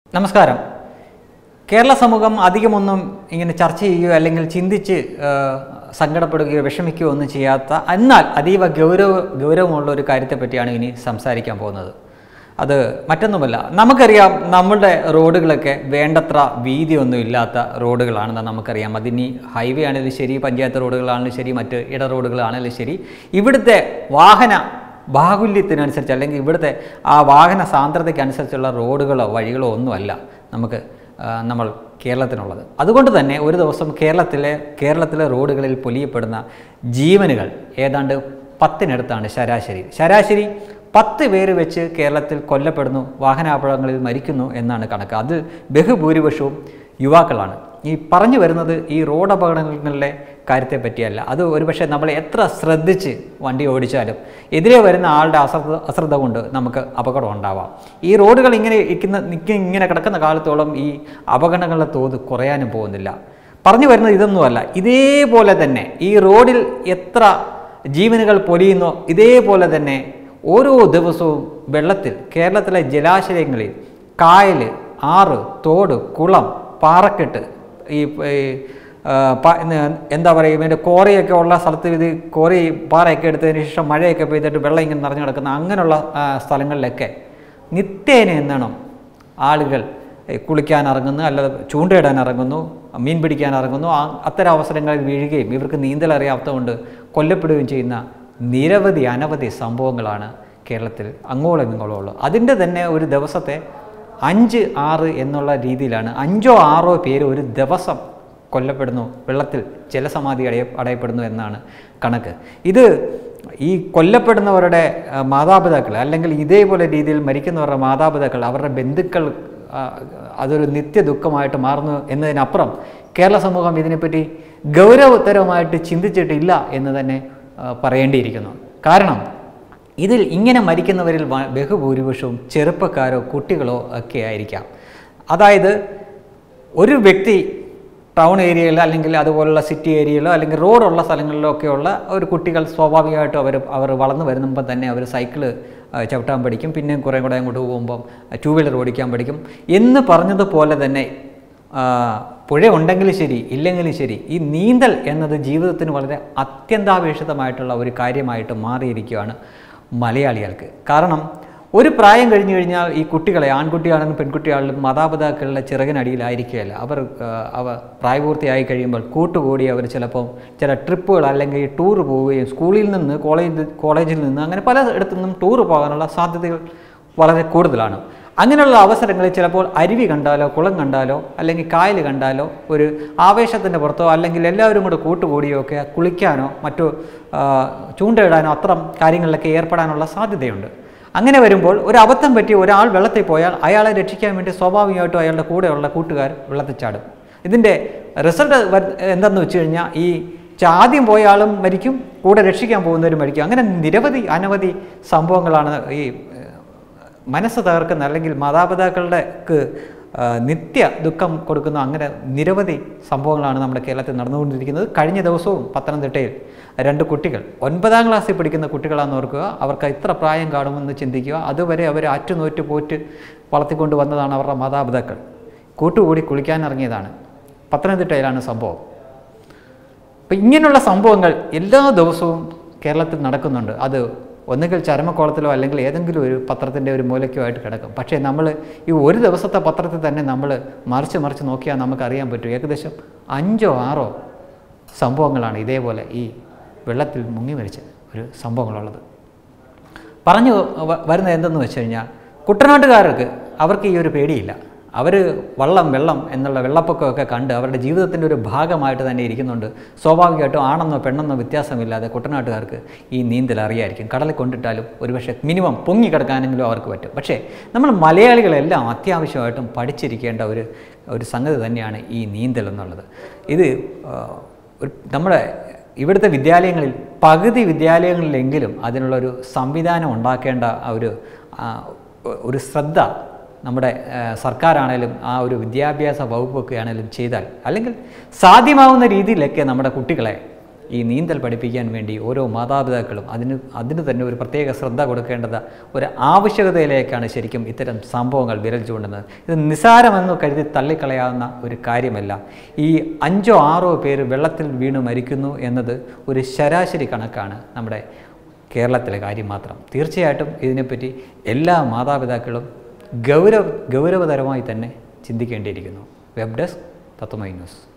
നമസ്കാരം കേരള സമൂഹം അധികമൊന്നും ഇങ്ങനെ ചർച്ച ചെയ്യുകയോ അല്ലെങ്കിൽ ചിന്തിച്ച് ആ, സങ്കടപ്പെടുകയോ വിഷമിക്കുകയോ ഒന്നും ചെയ്യാത്ത എന്നാൽ അതീവ ഗൗരവ ഗൗരവമുള്ള ഒരു കാര്യത്തെ പറ്റിയാണ് ഇനി സംസാരിക്കാൻ പോകുന്നത് അത് മറ്റൊന്നുമല്ല നമുക്കറിയാം നമ്മളുടെ റോഡുകളൊക്കെ വേണ്ടത്ര വീതിയൊന്നും ഇല്ലാത്ത റോഡുകളാണെന്ന് നമുക്കറിയാം അതിനി ഹൈവേ ആണെങ്കിലും ശരി പഞ്ചായത്ത് റോഡുകളാണെങ്കിലും ശരി മറ്റ് ഇട റോഡുകളാണെങ്കിലും ശരി ഇവിടുത്തെ വാഹന ബാഹുല്യത്തിനനുസരിച്ച് അല്ലെങ്കിൽ ഇവിടുത്തെ ആ വാഹന സാന്ദ്രതയ്ക്കനുസരിച്ചുള്ള റോഡുകളോ വഴികളോ ഒന്നുമല്ല നമുക്ക് ആ, നമ്മൾ കേരളത്തിനുള്ളത് അതുകൊണ്ട് തന്നെ ഒരു ദിവസം കേരളത്തിലെ കേരളത്തിലെ റോഡുകളിൽ പൊലിയപ്പെടുന്ന ജീവനുകൾ ഏതാണ്ട് പത്തിനടുത്താണ് ശരാശരി ശരാശരി പത്ത് പേര് വെച്ച് കേരളത്തിൽ കൊല്ലപ്പെടുന്നു വാഹനാപകടങ്ങളിൽ മരിക്കുന്നു എന്നാണ് കണക്ക് അതിൽ ബഹുഭൂരിപക്ഷവും യുവാക്കളാണ് ഈ പറഞ്ഞു വരുന്നത് ഈ റോഡ് അപകടങ്ങളിലെ കാര്യത്തെ പറ്റിയല്ല അത് ഒരുപക്ഷെ നമ്മൾ എത്ര ശ്രദ്ധിച്ച് വണ്ടി ഓടിച്ചാലും എതിരെ വരുന്ന ആളുടെ അശ്രദ്ധ അശ്രദ്ധ കൊണ്ട് നമുക്ക് അപകടം ഉണ്ടാവാം ഈ റോഡുകൾ ഇങ്ങനെ ഇരിക്കുന്ന നിൽക്കുന്ന ഇങ്ങനെ കിടക്കുന്ന കാലത്തോളം ഈ അപകടങ്ങളുടെ തോത് കുറയാനും പോകുന്നില്ല പറഞ്ഞു വരുന്നത് ഇതൊന്നുമല്ല ഇതേപോലെ തന്നെ ഈ റോഡിൽ എത്ര ജീവനുകൾ പൊലിയുന്നോ ഇതേപോലെ തന്നെ ഓരോ ദിവസവും വെള്ളത്തിൽ കേരളത്തിലെ ജലാശയങ്ങളിൽ കായൽ ആറ് തോട് കുളം പാറക്കെട്ട് ഈ ഈ, ആ, പ- ഇന്ന് എന്താ പറയുക ഇതിൻ്റെ കോറയൊക്കെ ഉള്ള സ്ഥലത്ത് ഇത് കോറി പാറയൊക്കെ എടുത്തതിന് ശേഷം മഴയൊക്കെ പെയ്തിട്ട് വെള്ളം ഇങ്ങനെ നിറഞ്ഞു കിടക്കുന്ന അങ്ങനെയുള്ള ആ, സ്ഥലങ്ങളിലൊക്കെ നിത്യേന എന്നണം ആളുകൾ ഏ, കുളിക്കാൻ ഇറങ്ങുന്നു അല്ലാതെ ചൂണ്ടയിടാൻ ഇറങ്ങുന്നു മീൻ പിടിക്കാൻ ഇറങ്ങുന്നു ആ അത്തരം അവസരങ്ങളിൽ വീഴുകയും ഇവർക്ക് നീന്തൽ അറിയാത്തതുകൊണ്ട് കൊല്ലപ്പെടുകയും ചെയ്യുന്ന നിരവധി അനവധി സംഭവങ്ങളാണ് കേരളത്തിൽ അങ്ങോളം ഇങ്ങോളം ഉള്ളത് അതിൻ്റെ തന്നെ ഒരു ദിവസത്തെ അഞ്ച് ആറ് എന്നുള്ള രീതിയിലാണ് അഞ്ചോ ആറോ പേര് ഒരു ദിവസം കൊല്ലപ്പെടുന്നു വെള്ളത്തിൽ ജലസമാധി അടയ അടയപ്പെടുന്നു എന്നാണ് കണക്ക് ഇത് ഈ കൊല്ലപ്പെടുന്നവരുടെ ആ, മാതാപിതാക്കൾ അല്ലെങ്കിൽ ഇതേപോലെ രീതിയിൽ മരിക്കുന്നവരുടെ മാതാപിതാക്കൾ അവരുടെ ബന്ധുക്കൾ ആ, അതൊരു നിത്യ ദുഃഖമായിട്ട് മാറുന്നു എന്നതിനപ്പുറം കേരള സമൂഹം ഇതിനെപ്പറ്റി ഗൗരവതരമായിട്ട് ചിന്തിച്ചിട്ടില്ല എന്ന് തന്നെ ആ, പറയേണ്ടിയിരിക്കുന്നു കാരണം ഇതിൽ ഇങ്ങനെ മരിക്കുന്നവരിൽ വ- ബഹുഭൂരിപക്ഷവും ചെറുപ്പക്കാരോ കുട്ടികളോ ഒക്കെ ആയിരിക്കാം അതായത് ഒരു വ്യക്തി ടൗൺ ഏരിയയിൽ അല്ലെങ്കിൽ അതുപോലുള്ള സിറ്റി ഏരിയയിലോ അല്ലെങ്കിൽ റോഡുള്ള സ്ഥലങ്ങളിലോ ഒക്കെയുള്ള ഒരു കുട്ടികൾ സ്വാഭാവികമായിട്ടും അവർ അവർ വളർന്നു വരുമ്പോൾ തന്നെ അവർ സൈക്കിള് ആ, ചവിട്ടാൻ പഠിക്കും പിന്നെ കുറേ കൂടെ അങ്ങോട്ട് പോകുമ്പം ടൂ വീലർ ഓടിക്കാൻ പഠിക്കും എന്ന് പറഞ്ഞതുപോലെ തന്നെ ആ, പുഴ ഉണ്ടെങ്കിലും ശരി ഇല്ലെങ്കിലും ശരി ഈ നീന്തൽ എന്നത് ജീവിതത്തിന് വളരെ അത്യന്താപേക്ഷിതമായിട്ടുള്ള ഒരു കാര്യമായിട്ട് മാറിയിരിക്കുകയാണ് മലയാളികൾക്ക് കാരണം ഒരു പ്രായം കഴിഞ്ഞു കഴിഞ്ഞാൽ ഈ കുട്ടികളെ ആൺകുട്ടിയാണെങ്കിലും പെൺകുട്ടിയാണെങ്കിലും മാതാപിതാക്കളുടെ ചിറകിനടിയിലായിരിക്കുകയല്ല അവർ ആ, അവ പ്രായപൂർത്തിയായി കഴിയുമ്പോൾ കൂട്ടുകൂടി അവർ ചിലപ്പോൾ ചില ട്രിപ്പുകൾ അല്ലെങ്കിൽ ടൂർ പോവുകയും സ്കൂളിൽ നിന്ന് കോളേജ് കോളേജിൽ നിന്ന് അങ്ങനെ പല ഇടത്തു നിന്നും ടൂർ പോകാനുള്ള സാധ്യതകൾ വളരെ കൂടുതലാണ് അങ്ങനെയുള്ള അവസരങ്ങളിൽ ചിലപ്പോൾ അരുവി കണ്ടാലോ കുളം കണ്ടാലോ അല്ലെങ്കിൽ കായൽ കണ്ടാലോ ഒരു ആവേശത്തിൻ്റെ പുറത്തോ അല്ലെങ്കിൽ എല്ലാവരും കൂടെ കൂട്ടുകൂടിയോ ഒക്കെ കുളിക്കാനോ മറ്റു ആ, ചൂണ്ടയിടാനോ അത്തരം കാര്യങ്ങളിലൊക്കെ ഏർപ്പെടാനുള്ള സാധ്യതയുണ്ട് അങ്ങനെ വരുമ്പോൾ ഒരു അബദ്ധം പറ്റി ഒരാൾ വെള്ളത്തിൽ പോയാൽ അയാളെ രക്ഷിക്കാൻ വേണ്ടി സ്വാഭാവികമായിട്ടും അയാളുടെ കൂടെയുള്ള കൂട്ടുകാർ വെള്ളത്തിൽ ചാടും ഇതിൻ്റെ റിസൾട്ട് എന്തെന്ന് വെച്ച് കഴിഞ്ഞാൽ ഈ ആദ്യം പോയ ആളും മരിക്കും കൂടെ രക്ഷിക്കാൻ പോകുന്നവരും മരിക്കും അങ്ങനെ നിരവധി അനവധി സംഭവങ്ങളാണ് ഈ മനസ്സ് തകർക്കുന്ന അല്ലെങ്കിൽ മാതാപിതാക്കളുടെ ആ, നിത്യ ദുഃഖം കൊടുക്കുന്ന അങ്ങനെ നിരവധി സംഭവങ്ങളാണ് നമ്മുടെ കേരളത്തിൽ നടന്നുകൊണ്ടിരിക്കുന്നത് കഴിഞ്ഞ ദിവസവും പത്തനംതിട്ടയിൽ രണ്ട് കുട്ടികൾ ഒൻപതാം ക്ലാസ്സിൽ പഠിക്കുന്ന കുട്ടികളാണെന്ന് ഓർക്കുക അവർക്ക് ഇത്ര പ്രായം കാണുമെന്ന് ചിന്തിക്കുക അതുവരെ അവർ ആറ്റുനോറ്റ് പോറ്റ് വളർത്തിക്കൊണ്ട് വന്നതാണ് അവരുടെ മാതാപിതാക്കൾ കൂട്ടുകൂടി കുളിക്കാനിറങ്ങിയതാണ് പത്തനംതിട്ടയിലാണ് സംഭവം അപ്പം ഇങ്ങനെയുള്ള സംഭവങ്ങൾ എല്ലാ ദിവസവും കേരളത്തിൽ നടക്കുന്നുണ്ട് അത് ഒന്നുകിൽ ചരമക്കോളത്തിലോ അല്ലെങ്കിൽ ഏതെങ്കിലും ഒരു പത്രത്തിൻ്റെ ഒരു മൂലയ്ക്കോ ആയിട്ട് കിടക്കും പക്ഷേ നമ്മൾ ഈ ഒരു ദിവസത്തെ പത്രത്തിൽ തന്നെ നമ്മൾ മറിച്ച് മറിച്ച് നോക്കിയാൽ നമുക്കറിയാൻ പറ്റും ഏകദേശം അഞ്ചോ ആറോ സംഭവങ്ങളാണ് ഇതേപോലെ ഈ വെള്ളത്തിൽ മുങ്ങി മരിച്ച ഒരു സംഭവങ്ങളുള്ളത് പറഞ്ഞു വ- വരുന്നത് എന്തെന്ന് വെച്ച് കഴിഞ്ഞാൽ കുട്ടനാട്ടുകാർക്ക് അവർക്ക് ഈ ഒരു പേടിയില്ല അവർ വള്ളം വെള്ളം എന്നുള്ള വെള്ളപ്പൊക്കമൊക്കെ കണ്ട് അവരുടെ ജീവിതത്തിൻ്റെ ഒരു ഭാഗമായിട്ട് തന്നെ ഇരിക്കുന്നുണ്ട് സ്വാഭാവികമായിട്ടും ആണെന്നോ പെണ്ണെന്നോ വ്യത്യാസമില്ലാതെ കുട്ടനാട്ടുകാർക്ക് ഈ നീന്തൽ അറിയായിരിക്കും കടലിൽ കൊണ്ടിട്ടാലും ഒരുപക്ഷെ മിനിമം പൊങ്ങി കിടക്കാനെങ്കിലും അവർക്ക് പറ്റും പക്ഷേ നമ്മൾ മലയാളികളെല്ലാം അത്യാവശ്യമായിട്ടും പഠിച്ചിരിക്കേണ്ട ഒരു ഒരു സംഗതി തന്നെയാണ് ഈ നീന്തൽ എന്നുള്ളത് ഇത് ആ, ഒരു നമ്മുടെ ഇവിടുത്തെ വിദ്യാലയങ്ങളിൽ പകുതി വിദ്യാലയങ്ങളിലെങ്കിലും അതിനുള്ളൊരു സംവിധാനം ഉണ്ടാക്കേണ്ട ആ ഒരു ആ, ഒരു ശ്രദ്ധ നമ്മുടെ ആ, സർക്കാരാണേലും ആ ഒരു വിദ്യാഭ്യാസ വകുപ്പൊക്കെ ആണേലും ചെയ്താൽ അല്ലെങ്കിൽ സാധ്യമാവുന്ന രീതിയിലൊക്കെ നമ്മുടെ കുട്ടികളെ ഈ നീന്തൽ പഠിപ്പിക്കാൻ വേണ്ടി ഓരോ മാതാപിതാക്കളും അതിന് അതിന് തന്നെ ഒരു പ്രത്യേക ശ്രദ്ധ കൊടുക്കേണ്ടത് ഒരു ആവശ്യകതയിലേക്കാണ് ശരിക്കും ഇത്തരം സംഭവങ്ങൾ വിരൽ ചൂണ്ടുന്നത് ഇത് നിസ്സാരമെന്ന് കരുതി തള്ളിക്കളയാവുന്ന ഒരു കാര്യമല്ല ഈ അഞ്ചോ ആറോ പേര് വെള്ളത്തിൽ വീണ് മരിക്കുന്നു എന്നത് ഒരു ശരാശരി കണക്കാണ് നമ്മുടെ കേരളത്തിലെ കാര്യം മാത്രം തീർച്ചയായിട്ടും ഇതിനെപ്പറ്റി എല്ലാ മാതാപിതാക്കളും ഗൗരവ ഗൗരവതരമായി തന്നെ ചിന്തിക്കേണ്ടിയിരിക്കുന്നു വെബ് ഡെസ്ക് തത്വമൈ ന്യൂസ്